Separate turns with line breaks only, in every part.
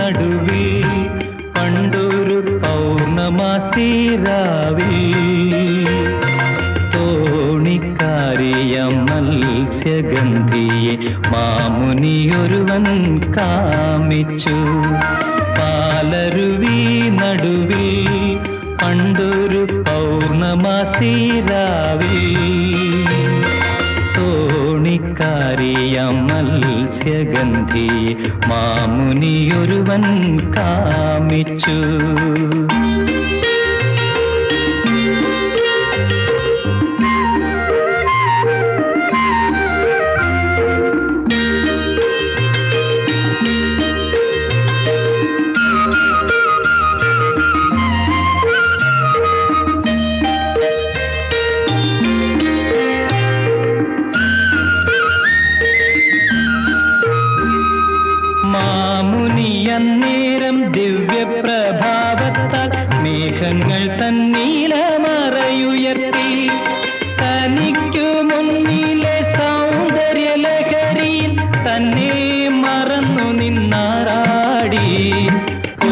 നടുവിൽ പണ്ടൊരു പൗർണമാസി രാവിൽ തോണിക്കാരിയ മത്സ്യഗന്ധിയെ മാമുനിയൊരുവൻ കാമിച്ചു പാലരുവി നടുവിൽ പണ്ടൊരു പൗർണമാസി രാവിൽ തോണിക്കാരിയ മത്സ്യഗന്ധിയെ മാമുനിയൊരുവൻ കാമിച്ചു മാമുനിയന്നേരം ദിവ്യപ്രഭാവത്താൽ മേഘങ്ങൾ തന്നീലമറയുയർത്തി തനിക്കു മുന്നിലെ സൗന്ദര്യലഹരിയിൽ തന്നെ മറന്നു നിന്നാറാടി ഓ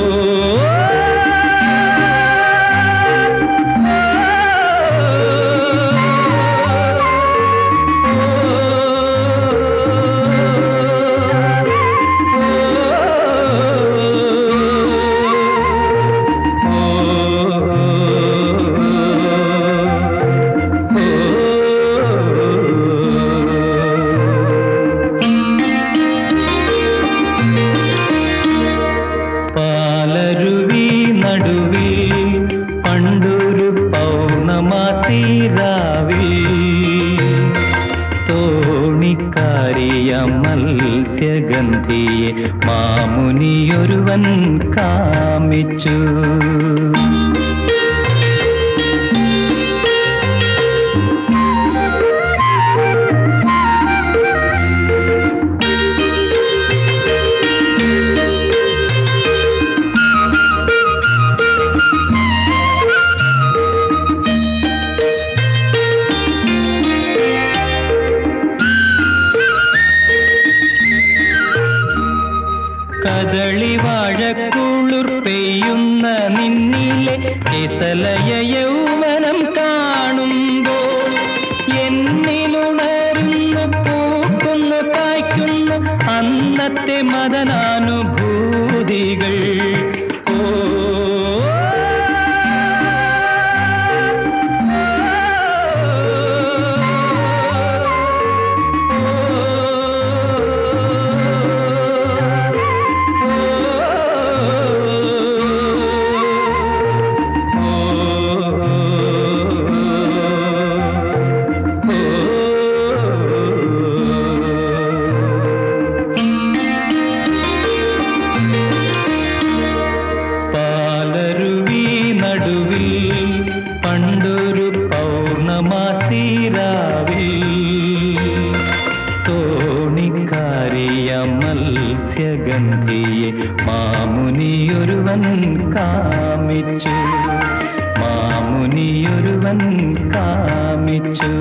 പാലരുവി നടുവിൽ പണ്ടൊരു പൗർണമാസി രാവിൽ തോണിക്കാരിയ മത്സ്യഗന്ധിയെ മാമുനിയൊരുവൻ കാമിച്ചു കദളി വാഴക്കുളിർ പെയ്യുന്ന നിന്നിലെ കിസലയ യൗവനം കാണുമ്പോൾ എന്നിലുണരുന്നു പൂക്കുന്നു കായ്ക്കുന്നു അന്നത്തെ മദനാനുഭൂതികൾ ഓ പാലരുവി നടുവിൽ പണ്ടൊരു പൗർണമാസി രാവിൽ തോണിക്കാരിയ മത്സ്യഗന്ധിയെ മാമുനിയൊരുവൻ കാമിച്ചു മാമുനിയൊരുവൻ കാമിച്ചു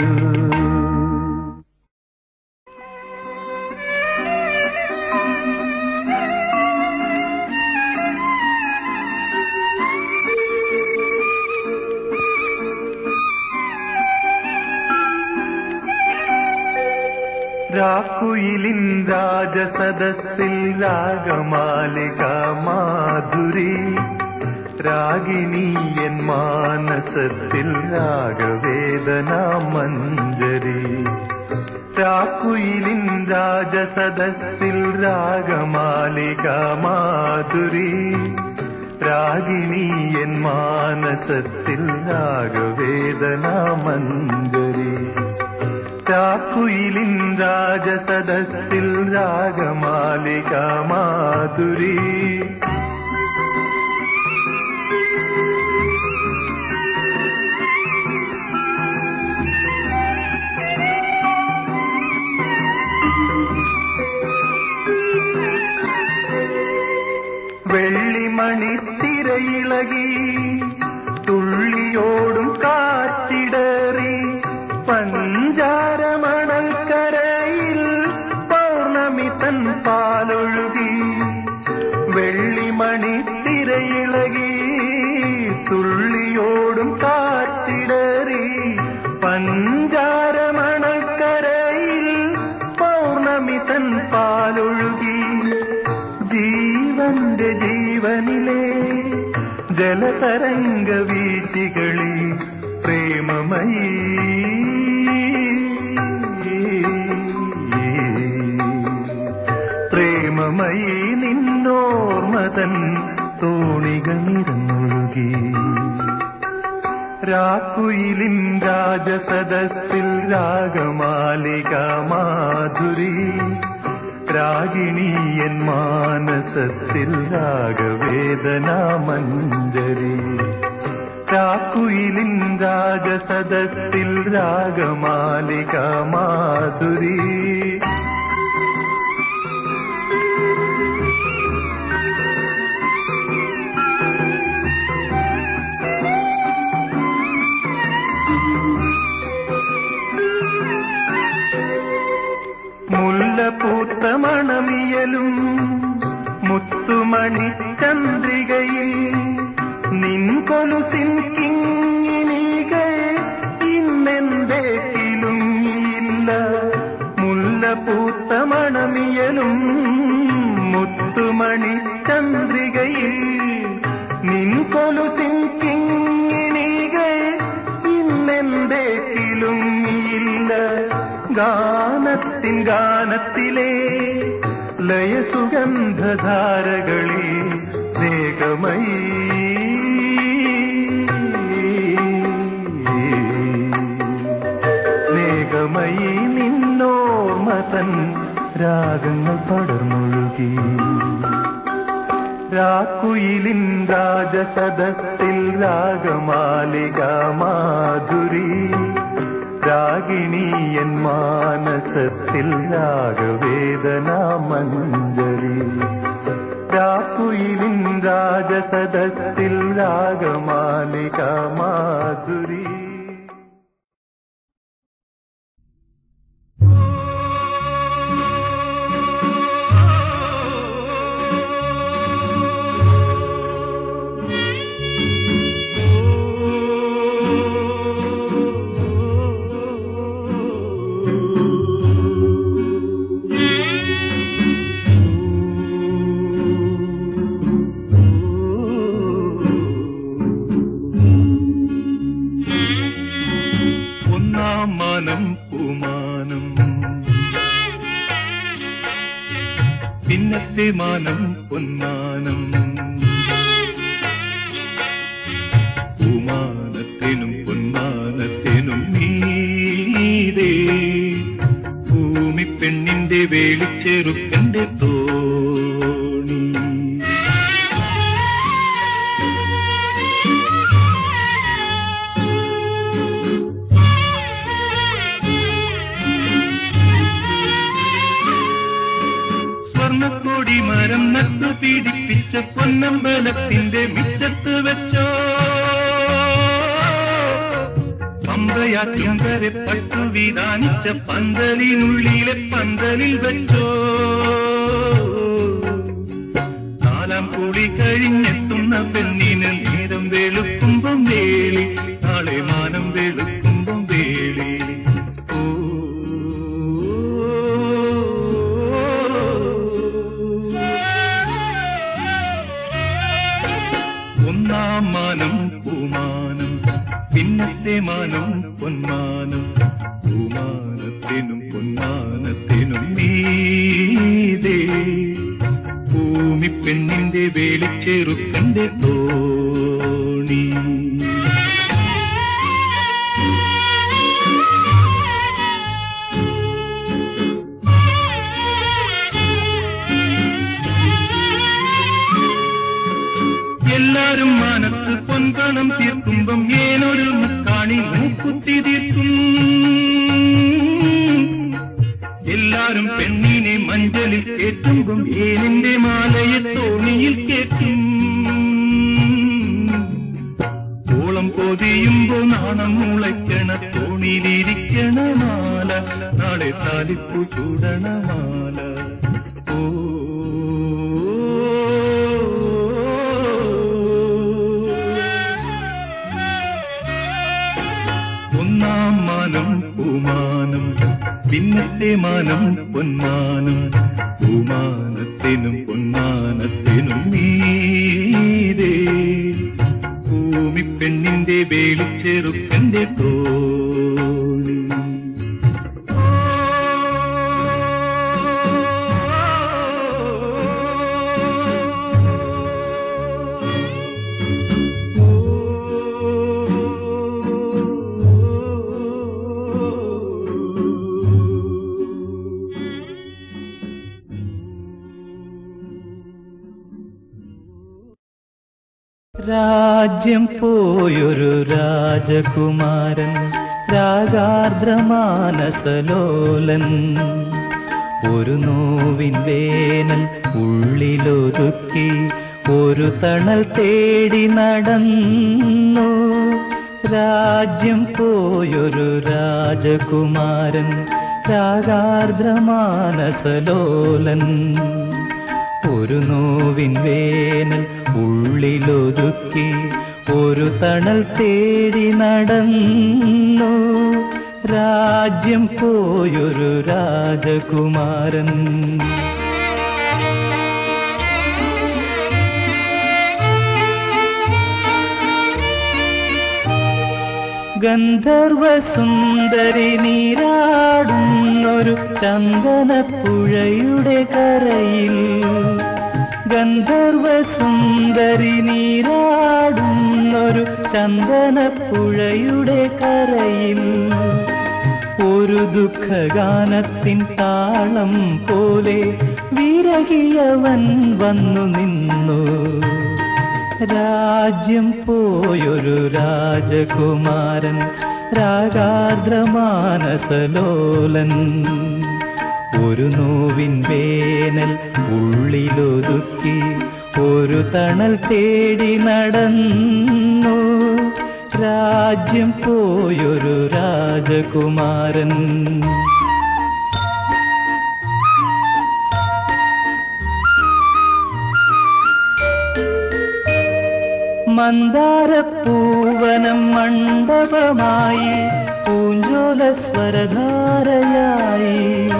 രാക്കുയിലിൻ രാജസദസ്സിൽ രാഗമാലിക മാധുരി രാഗിണി എൻ മാനസത്തിൽ രാഗവേദന മഞ്ജരി രാക്കുയിലിൻ രാജസദസ്സിൽ രാഗമാലിക മാധുരി രാഗിണി എൻ മാനസത്തിൽ രാഗവേദന മഞ്ജരി രാക്കുയിലിൻ രാജസദസ്സിൽ രാഗമാലിക മാധുരി വെള്ളിമണിത്തിരയിളകി തുള്ളിയോടും കാറ്റിടറി പഞ്ചാരമണൽ കരയിൽ പൗർണമി തൻ പാലൊഴുകി വെള്ളിമണി തിരയിളകി തുള്ളിയോടും കാറ്റിടറി പഞ്ചാരമണക്കരയിൽ പൗർണമി തൻ പാലൊഴുകി ജീവന്റെ ജീവനിലെ ജലതരംഗ വീച്ചികളിൽ പ്രേമമയീ പ്രേമമയീ നിന്നോർമതൻ തോണികൾ നിറന്നൊഴുകി രാക്കുയിലിൻ രാജസദസ്സിൽ രാഗമാലിക മാധുരി രാഗിണീയൻ മാനസത്തിൽ രാഗവേദന മഞ്ജരി രാക്കുയിലിൻ രാജസദസ്സിൽ രാഗമാലിക മാധുരി മുല്ലപൂത്ത മണമിയലും മുത്തുമണി ചന്ദ്രികയിൽ നിൻ കൊലുസിൻ കിങ്ങിനികൾ ഇന്നെന്തേ കിലുങ്ങിയില്ല മുല്ലപൂത്ത മണമിയലും മുത്തുമണി ചന്ദ്രികയിൽ നിൻ കൊലുസിൻ കിങ്ങിണികൾ ഇന്നെന്തേ കിലുങ്ങിയില്ല ഗാനത്തിൻ ഗാനത്തിലെ ലയസുഗന്ധധാരകളിൽ സ്നേഹമയീ സ്നേഹമയീ നിന്നോർമതൻ രാഗങ്ങൾ പടർന്നൊഴുകി രാക്കുയിലിൻ രാജസദസ്സിൽ രാഗമാലിക മാധുരി രാഗിണീയൻ മാനസത്തിൽ രാഗവേദന മഞ്ജരി രാക്കുയിലിൻ രാജസദസ്സിൽ രാഗമാലിക മാധുരി ഒന്നാം മാനം പൂമാനം പിന്നത്തെ മാനം പൊന്മാനം പൂമാനത്തിനും പൊന്മാനത്തിനും നീതേ ഭൂമി പെണ്ണിന്റെ വേളിച്ചെറുക്കന്റെ തോണി സ്വർണ്ണക്കോടി മരം നട്ടു പീഡിപ്പിച്ച പൊന്നമ്പലത്തിന്റെ മിറ്റത്ത് വെച്ചോ പമ്പയാറ്റും വരെ പട്ടു വിധാനിച്ച പന്തലിനുള്ളിലെ പന്തലിൽ വെച്ചോ നാലാം കൂടി കഴിഞ്ഞെത്തുന്ന പെണ്ണിന് നേരം വെളുക്കുമ്പം വേളി നാളെ മാനം വെളുക്കുമ്പം വേളി ഓ ഒന്നാം മാനം പൂമാനം പിന്നത്തെ മാനം പൊന്മാനം പൂമാനത്തിനും പൊന്മാനത്തിനും നീതേ ഭൂമി പെണ്ണിന്റെ വേളിച്ചെറുക്കന്റെ തോണി എല്ലാരും മനത്ത് പൊൻപണം തീർക്കുമ്പം ഏനൊരു മുക്കാണി മൂക്കുത്തി തീർക്കും എല്ലാരും പെണ്ണിനെ മഞ്ചലിൽ കേറ്റുമ്പം ഏനിന്റെ മാലയെ തോണിയിൽ കേറ്റും ഓളം പൊതിയുമ്പോ നാണം മുളയ്ക്കണ തോണിയിലിരിക്കണ മാല നാളെ താലിപ്പു ചൂടണ മാല ഓ പിന്നത്തെ മാനം പൊന്മാനം ഭൂമാനത്തിനും പൊന്മാനത്തിനും നീതേ ഭൂമി പെണ്ണിന്റെ വേളിച്ചെറുക്കന്റെ തോണി
രാജ്യം പോയൊരു രാജകുമാരൻ രാഗാർദ്രമാനസലോലൻ ഒരു നോവിൻ വേനൽ ഉള്ളിലൊതുക്കി ഒരു തണൽ തേടി നടന്നു രാജ്യം പോയൊരു രാജകുമാരൻ രാഗാർദ്രമാനസലോലൻ ഒരു നോവിൻ വേനൽ ഉള്ളിലൊതുക്കി ഒരു തണൽ തേടി നടന്നു രാജ്യം പോയൊരു രാജകുമാരൻ ഗന്ധർവ സുന്ദരി നീരാടുന്നൊരു ചന്ദനപ്പുഴയുടെ കരയിൽ ഗന്ധർവ സുന്ദരി നീരാടുന്നൊരു ചന്ദനപ്പുഴയുടെ കരയിൽ ഒരു ദുഃഖഗാനത്തിൻ താളം പോലെ വിരകിയവൻ വന്നു നിന്നു രാജ്യം പോയൊരു രാജകുമാരൻ രാഗാർദ്രമാനസലോലൻ ഒരു നോവിൻ വേനൽ ഉള്ളിലൊതുക്കി ഒരു തണൽ തേടി നടന്നു രാജ്യം പോയൊരു രാജകുമാരൻ മന്ദാരപ്പൂവനം മണ്ഡപമായി പൂഞ്ചോല സ്വരധാരയായി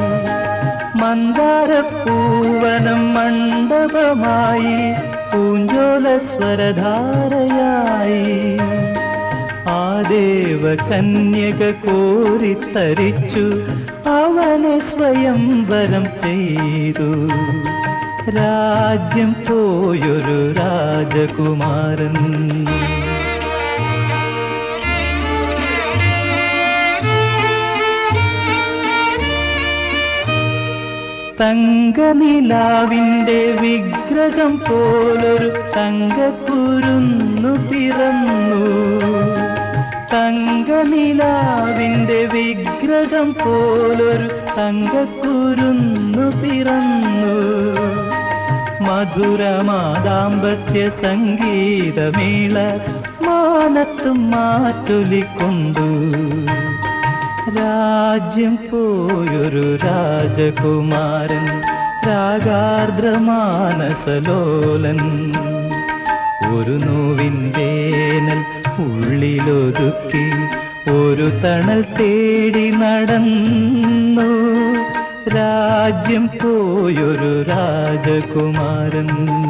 മന്ദാരപ്പൂവനം മണ്ഡപമായി പൂഞ്ചോല സ്വരധാരയായി ആ ദേവ കന്യക കോരിത്തരിച്ചു അവനെ സ്വയം വരം ചെയ്തു രാജ്യം പോയൊരു രാജകുമാരൻ തങ്കനിലാവിന്റെ വിഗ്രഹം പോലൊരു തങ്കക്കുരുന്നു പിറന്നു തങ്കനിലാവിന്റെ വിഗ്രഹം പോലൊരു തങ്കക്കുരുന്നു പിറന്നു മധുരമാദാമ്പത്യ സംഗീതമേള മാനത്തും മാറ്റൊലിക്കൊണ്ടു രാജ്യം പോയൊരു രാജകുമാരൻ രാഗാർദ്രമാനസലോലൻ ഒരു നോവിൻ വേനൽ ഉള്ളിലൊതുക്കി ഒരു തണൽ തേടി നടന്നു രാജ്യം പോയൊരു രാജകുമാരൻ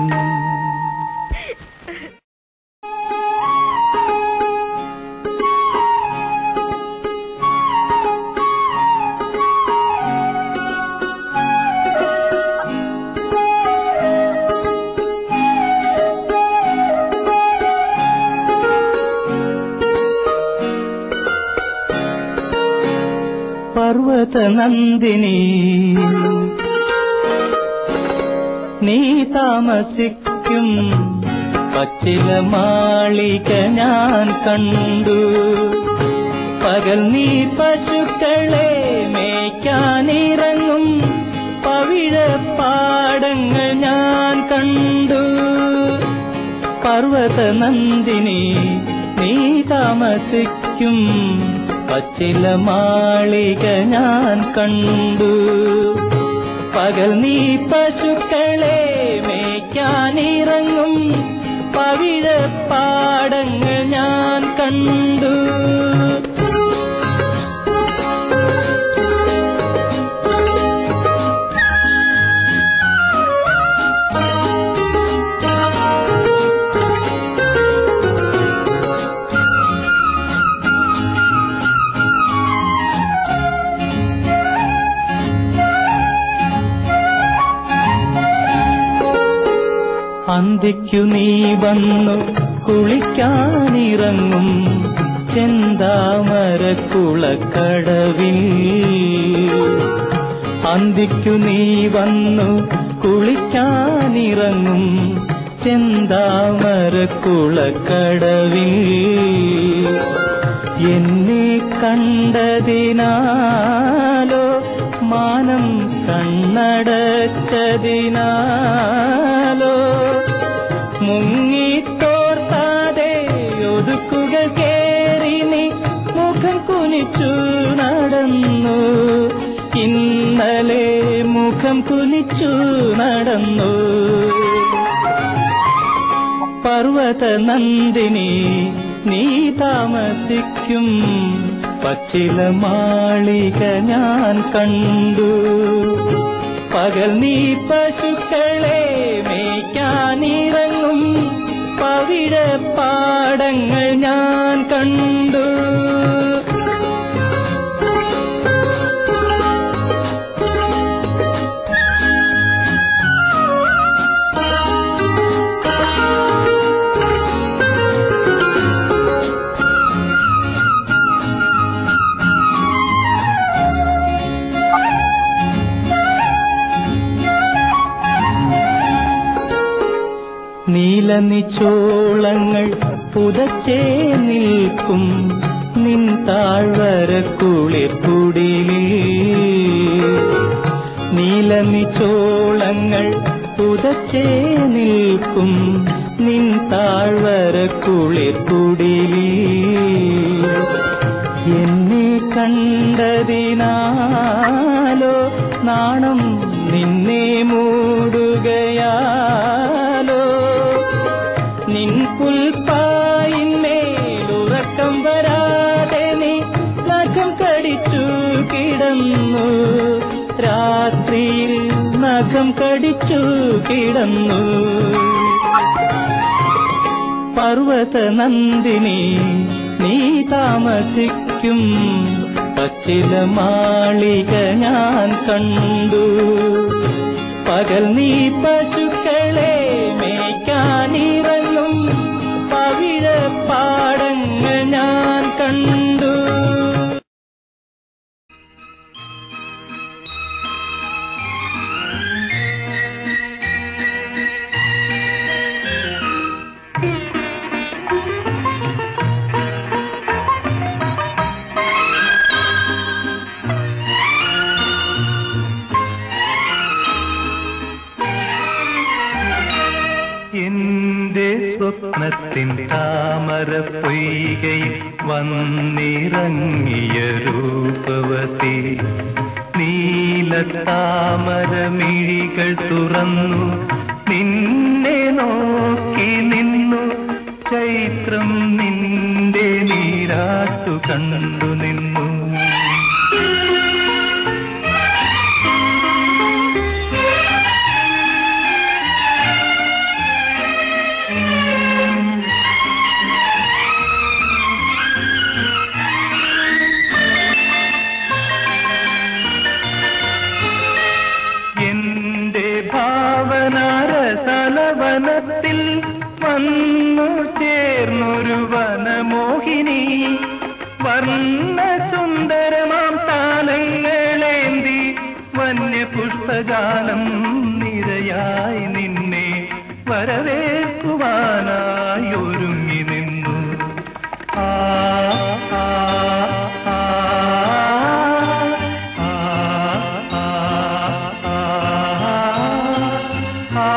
പർവത നന്ദിനി നീ താമസിക്കും പച്ചില മാളിക ഞാൻ കണ്ടു പകൽ നീ പശുക്കളെ മേയ്ക്കാനിറങ്ങും പവിഴപ്പാടങ്ങൾ ഞാൻ കണ്ടു പർവത നന്ദിനി നീ താമസിക്കും പച്ചില മാളിക ഞാൻ കണ്ടു പകൽ നീ പശുക്കളെ മേയ്ക്കാനിറങ്ങും പവിഴപ്പാടങ്ങൾ ഞാൻ കണ്ടു അന്തിക്കു നീ വന്നു കുളിക്കാനിറങ്ങും ചെന്താമരക്കുളക്കടവിൽ അന്തിക്കു നീ വന്നു കുളിക്കാനിറങ്ങും ചെന്താമരക്കുളക്കടവിൽ എന്നെ കണ്ടതിനാലോ മാനം കണ്ണടച്ചതിനാലോ മുങ്ങിത്തോർത്താതെ ഒതുക്കുക കേറി നീ മുഖം കുനിച്ചു നടന്നു ഇന്നലെ മുഖം കുനിച്ചു നടന്നു പർവത നന്ദിനി നീ താമസിക്കും പച്ചില മാളിക ഞാൻ കണ്ടു പകൽ നീ പശുക്കളെ മേയ്ക്കാനിറങ്ങും പവിഴ പാടങ്ങൾ ഞാൻ കണ്ടു നീലനിച്ചോളങ്ങൾ പുതച്ചേ നിൽക്കും നിൻ താഴ്വര കുളിർക്കുടിലിൽ നീലനിച്ചോളങ്ങൾ പുതച്ചേ നിൽക്കും നിൻ താഴ്വര കുളിർക്കുടിലിൽ എന്നെ കണ്ടതിനാലോ നാണം നിന്നെ മൂടുകയാലോ നിൻ പുൽപ്പായിന്മേലുറക്കം വരാതെ നീ നഖം കടിച്ചു കിടന്നു രാത്രിയിൽ നഖം കടിച്ചു കിടന്നു പർവത നന്ദിനി നീ താമസിക്കും പച്ചില മാളിക ഞാൻ കണ്ടു പകൽ നീ പശുക്കളെ മേയ്ക്കാനിറങ്ങും പവിഴ പാടങ്ങൾ ഞാൻ കണ്ടു
എന്റെ സ്വപ്നത്തിൻ താമര പൊയ്കയിൽ വന്നിറങ്ങിയ രൂപവതി നീലത്താമര മിഴികൾ തുറന്നു നിന്നെ നോക്കി നിന്നു ചൈത്രം നിന്റെ നീരാട്ടു കണ്ടു നിന്നു എന്റെ ഭാവനാരസലവനത്തിൽ വന്നു ചേർന്നൊരു വനമോഹിനി വർണ്ണ സുന്ദരമാം താലങ്ങളേന്തി വന്യപുഷ്പജാലം നിരയായി നിന്നെ വരവേൽക്കുവാനായി ഒരുങ്ങി നിന്നു ആ ആ ആ ആ ആ ആ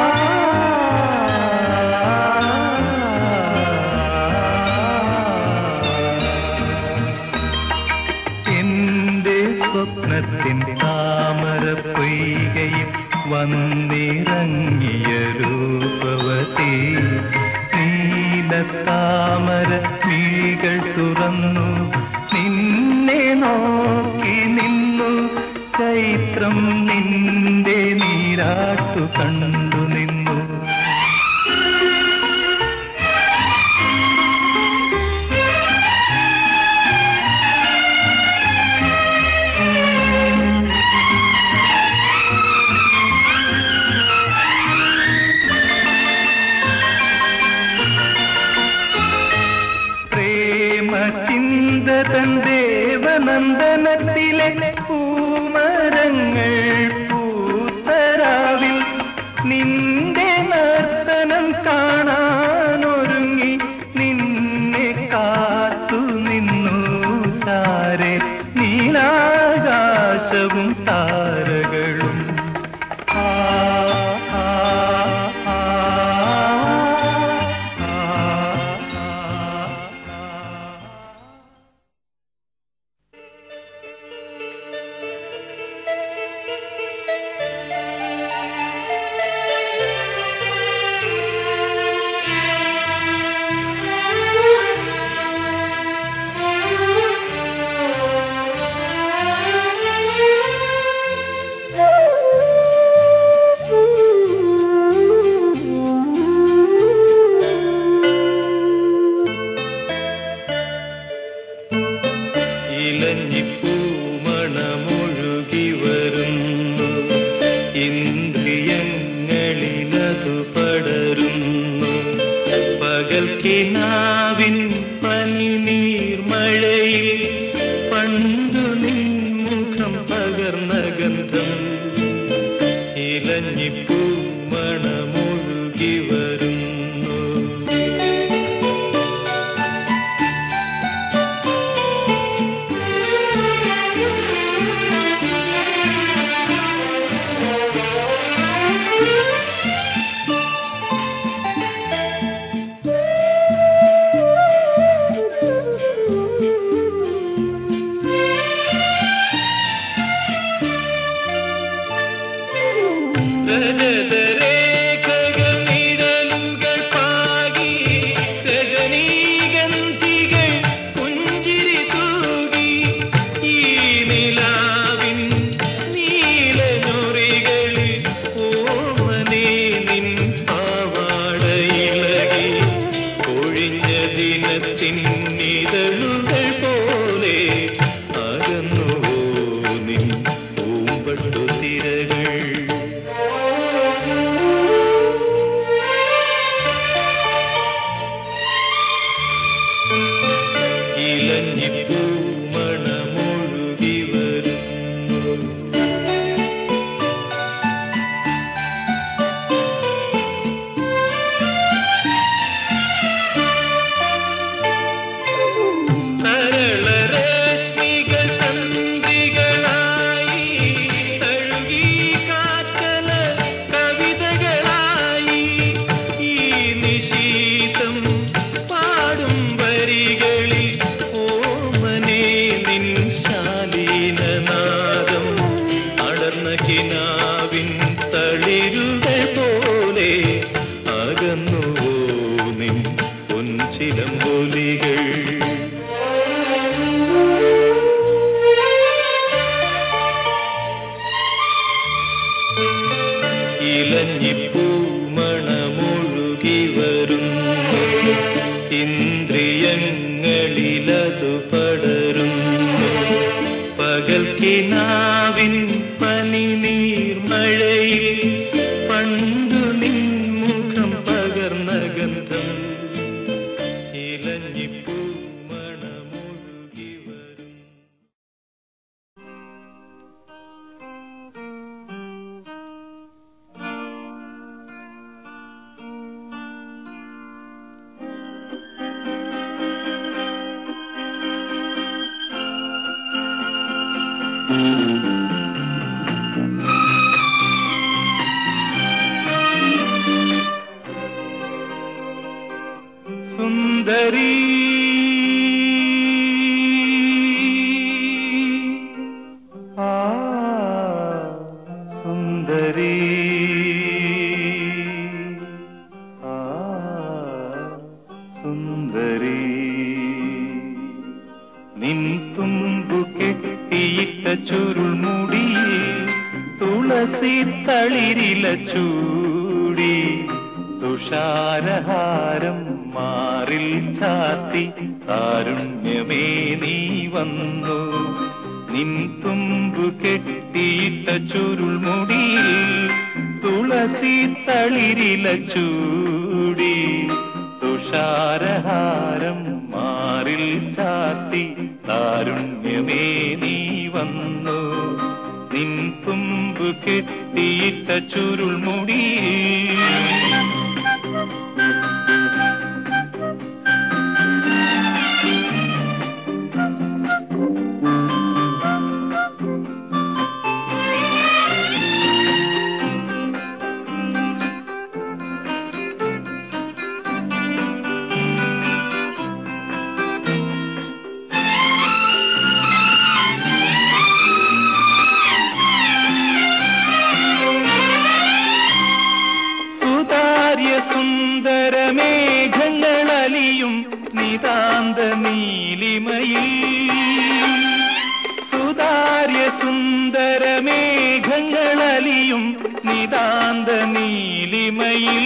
എന്റെ സ്വപ്നത്തിൻ താമര പൊയ്കയിൽ വന്നിറങ്ങിയ രൂപവതി നീലത്താമര മിഴികൾ തുറന്നു നിന്നെ നോക്കി നിന്നു ചൈത്രം നിന്റെ നീരാട്ടു കണ്ടു നിന്നു
നിന്റെ നർത്തനം കാണാനൊരുങ്ങി നിന്നെ കാത്തു നിന്നു ചാരെ നീലാകാശവും താരകളും ആ, ആ, ആ, ആ, ആ, ആ. ഇലഞ്ഞിപ്പൂമണമൊഴുകി വരുന്നു ഇന്ദ്രിയങ്ങളിലതു പടരുന്നു പകൽ കിനാവിൻ പനിനീർമഴയിൽ പണ്ടു നിൻമുഖം പകർന്ന ഗന്ധം ഇലഞ്ഞിപ്പൂമണമൊഴുകി വരുന്നു രജതരേഖകൾ നിഴലുകൾ പാകി രജനീഗന്ധികൾ പുഞ്ചിരി തൂകി ഈ നിലാവിൻ നീലനൊറികളിൽ ഓമനേ നിൻ പാവാടയിളകി കൊഴിഞ്ഞ ദിനത്തിൻ നിഴലുകൾ പോലെ അകന്നുവോ നിൻ പൂമ്പട്ടു തിരകൾ ഇലഞ്ഞിപ്പൂമണമൊഴുകി വരുന്നു തരളരശ്മികൾ തന്ത്രികളായി തഴുകി കാറ്റല കവിതകളായി ഈ നിശീതം പാടും വരികളിൽ ഓമനേ നിൻ ശാലീനനാദം അടർന്ന കിനാവിൻ തളിരുകൾ പോലെ അകന്നുവോ നിൻ പൊൻചിലമ്പൊലികൾ ഇലഞ്ഞിപ്പൂമണമൊഴുകി വരുന്നു ഇന്ദ്രിയങ്ങളിലതു പടരുന്നു പകൽ കിനാവിൻ പനിനീർമഴയിൽ പണ്ടു നിൻമുഖം പകർന്ന ഗന്ധം ഇലഞ്ഞിപ്പൂമണമൊഴുകി വരും സുന്ദരി ആ സുന്ദരി ആ സുന്ദരി നിൻ തുമ്പു കെട്ടിയിട്ട ചുരുൾമുടിയിൽ തുളസി തളിരില ചൂടി തുഷാരഹാരം മാറിൽ ചാത്തി താരുണ്യമേ നീ വന്നു നിൻ തുമ്പു കെട്ടിയിട്ട ചുരുൾമുടിയിൽ തുളസി തളിരില ചൂടി തുഷാരഹാരം മാറിൽ ചാത്തി താരുണ്യമേ നീ വന്നു നിൻ തുമ്പു കെട്ടിയിട്ട ചുരുൾമുടി സുതാര്യ സുന്ദര മേഘങ്ങളലിയും നിതാന്ത നീലിമയിൽ സുതാര്യ സുന്ദര മേഘങ്ങളലിയും നിതാന്ത നീലിമയിൽ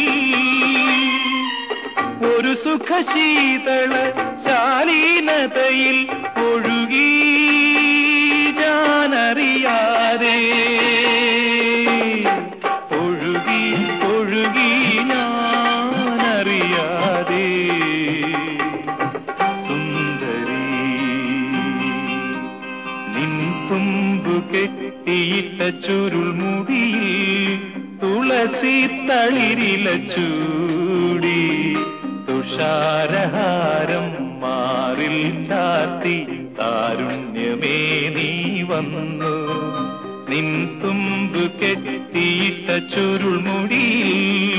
ഒരു സുഖശീതള ശാലീനതയിൽ ഒഴുകി ഞാനറിയാതെ ഒഴുകി ഒഴുകി ഞാനറിയാതെ സുന്ദരി നിൻ തുമ്പു കെട്ടിയിട്ട ചുരുൾമുടിയിൽ തുളസി തളിരില ചൂടി തുഷാരഹാരം മാറിൽ ചാത്തി താരുണ്യമേ നീ വന്നു നിൻ തുമ്പു കെട്ടിയിട്ട ചുരുൾമുടിയിൽ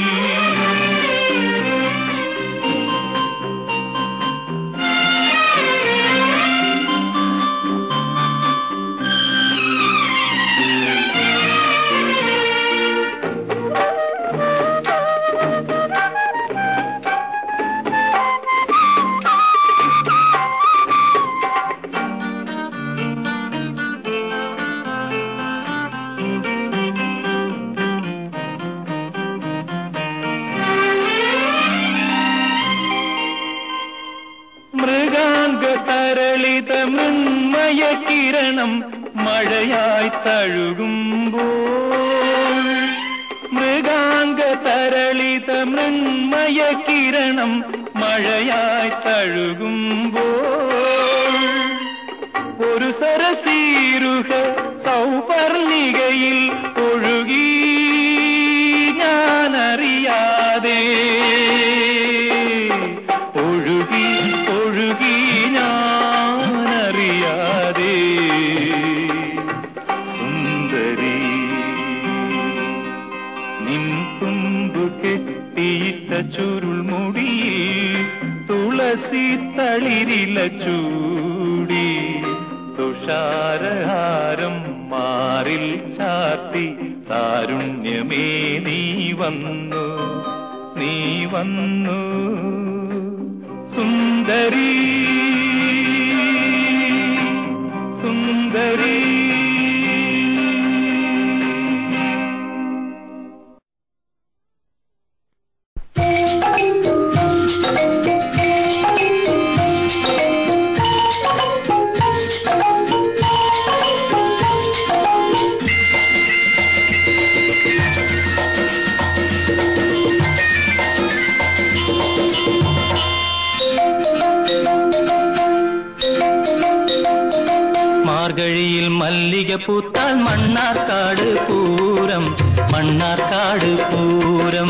മൃഗാംഗ തരളിത മൃന്മയ കിരണം മഴയായി തഴുകുമ്പോൾ മൃഗാംഗ തരളിത മൃന്മയ കിരണം മഴയായി തഴുകുമ്പോൾ ഒരു സരസീരുഹ സൗപർണികയിൽ ഒഴുകി ഞാനറിയാതെ ഒഴുകി ഒഴുകി ഞാനറിയാതെ സുന്ദരി നിൻ തുമ്പു കെട്ടിയിട്ട ചുരുൾമുടിയിൽ തുളസി തളിരില ചൂടി തുഷാരഹാരം മാറിൽ ചാത്തി താരുണ്യമേ നീ വന്നു നീ വന്നു സുന്ദരി സുന്ദരി
മാർഗഴിയിൽ മല്ലിക പൂത്താൽ മണ്ണാർക്കാട് പൂരം മണ്ണാർക്കാട് പൂരം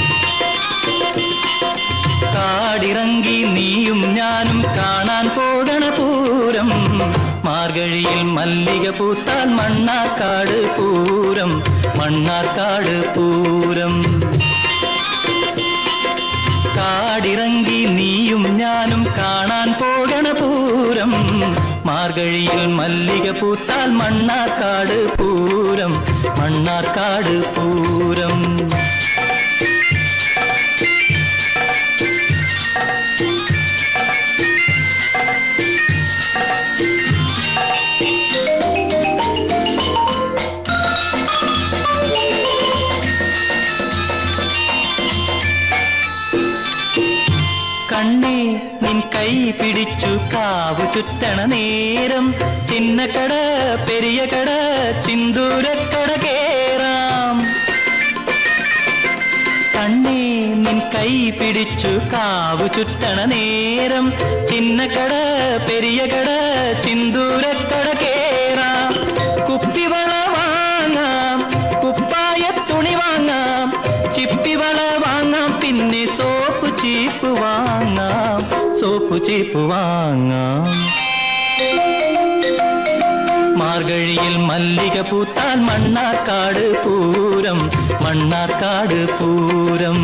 കാടിറങ്ങി നീയും ഞാനും കാണാൻ പോകണ പൂരം മാർഗഴിയിൽ മല്ലിക പൂത്താൽ മണ്ണാർക്കാട് പൂരം മണ്ണാർക്കാട് പൂരം കാടിറങ്ങി നീയും ഞാനും കാണാൻ പോകണ പൂരം മാർഗഴിയിൽ മല്ലിക പൂത്താൽ മണ്ണാർക്കാട് പൂരം മണ്ണാർക്കാട് പൂരം കണ്ണേ നിൻ കൈ പിടിച്ചു കാവു ചുറ്റണ നേരം ചിന്നക്കട പെരിയ കട ചിന്തൂരക്കട കേറാം കണ്ണേ നിൻ കൈ പിടിച്ചു കാവു ചുറ്റണ നേരം ചിന്നക്കട പെരിയ കട ചിന്തൂരക്കട കേറാം കുപ്പിവള വാങ്ങാം സോപ്പ് ചീപ്പ് വാങ്ങാം സോപ്പ് ചീപ്പ് വാങ്ങാം മാർഗഴിയിൽ മല്ലിക പൂത്താൽ മണ്ണാർക്കാട് പൂരം മണ്ണാർക്കാട് പൂരം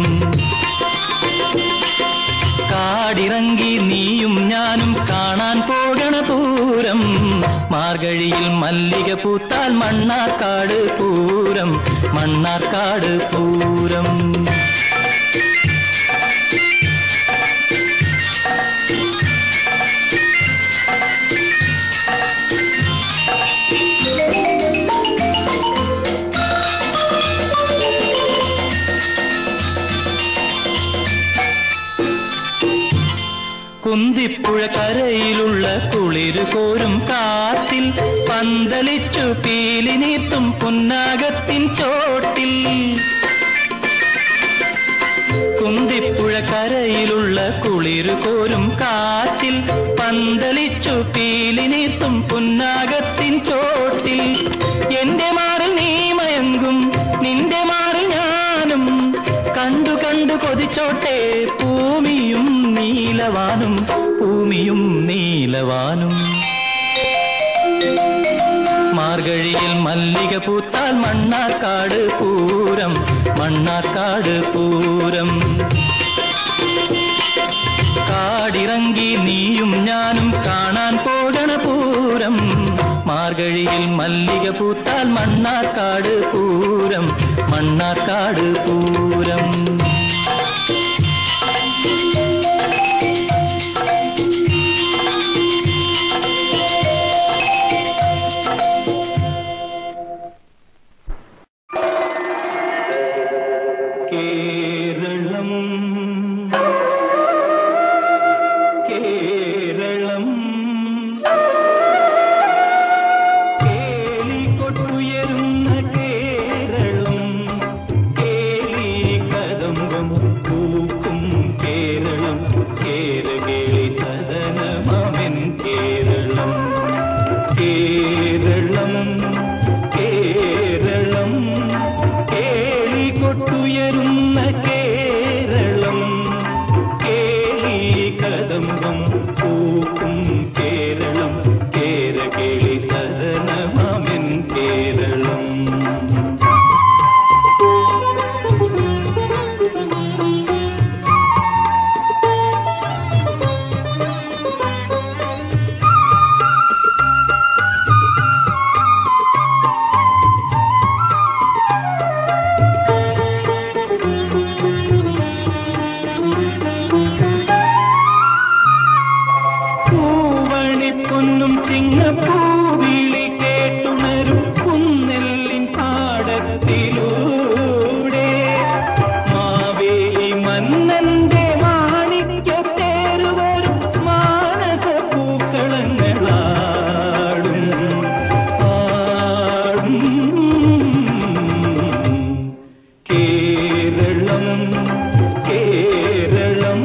കാടിറങ്ങി നീയും ഞാനും കാണാൻ പോകണ പൂരം മാർഗഴിയിൽ മല്ലിക പൂത്താൽ മണ്ണാർക്കാട് പൂരം മണ്ണാർക്കാട് പൂരം കുന്തിപ്പുഴ കരയിലുള്ള കുളിരു കോരും കാത്തിൽ പന്തലിച്ചു പീലി നീർത്തും പുന്നാകത്തിൻ ചോട്ടിൽ കുന്തിപ്പുഴ കരയിലുള്ള കുളിരു കോരും കാറ്റിൽ പന്തലിച്ചു പീലി നീർത്തും പുന്നാകത്തിൻ ചോട്ടിൽ എന്റെ മാറിൽ നീ മയങ്ങും നിന്റെ മാറിൽ ഞാനും കണ്ടു കണ്ടു കൊതിച്ചോട്ടെ ഭൂമിയും നീലവാനും ഭൂമിയും നീലവാനും മാർഗഴിയിൽ മല്ലിക പൂത്താൽ മണ്ണാർക്കാട് പൂരം മണ്ണാർക്കാട് പൂരം കാടിറങ്ങി നീയും ഞാനും കാണാൻ പോകണ പൂരം മാർഗഴിയിൽ മല്ലിക പൂത്താൽ മണ്ണാർക്കാട് പൂരം മണ്ണാർക്കാട് പൂരം കേരളം കേരളം കേളികൊട്ടുയരുന്ന കേരളം കേളി കദംബം പൂക്കും കേരളം കേരകേളി സദനമൻ കേരളം കേരളം കേരളം കേളികൊട്ടുയരുന്ന കേരളം കേളി കദംബം പൂക്കും കേരളം കേരകേളി സദനമൻ കേരളം പൂവണിപ്പൊന്നും ചിങ്ങപ്പൂവിളി കേട്ടുണരും കുന്നെല്ലിൻ പാടത്തിലൂടെ മാവേലി മന്നന്റെ മാണിക്യത്തേരുവരും മാനസ പൂക്കളങ്ങളാടും ആടും കേരളം കേരളം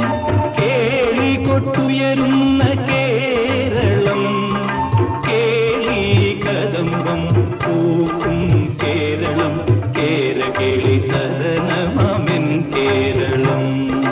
കേളികൊട്ടുയരുന്ന കേരളം കേളി കദംബം പൂക്കും കേരളം കേരകേളി സദനമൻ കേരളം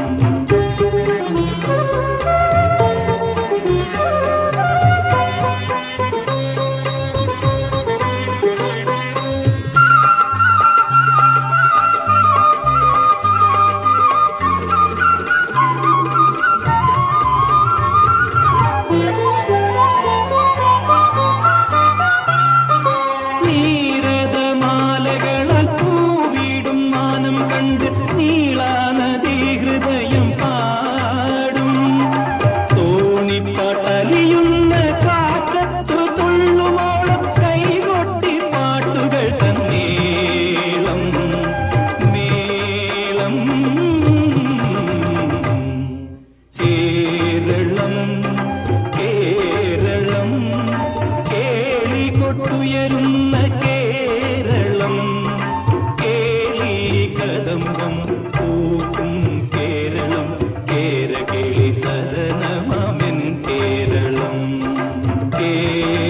നീരതമാലകളാൽ പൂവിടും മാനം കണ്ട് നീളാനദി ഹൃദയം പാടും തോണിപ്പാട്ടലിയുന്ന കാറ്റത്തു തുള്ളുമോളം കൈകൊട്ടി പാട്ടുകൾ തന്നേളം മേളം കേരളം കേരളം കേളികൊട്ടുയരുന്ന കേരളം കേളി കദംബം പൂക്കും കേരളം കേരകേളി സദനമൻ കേരളം കേരളം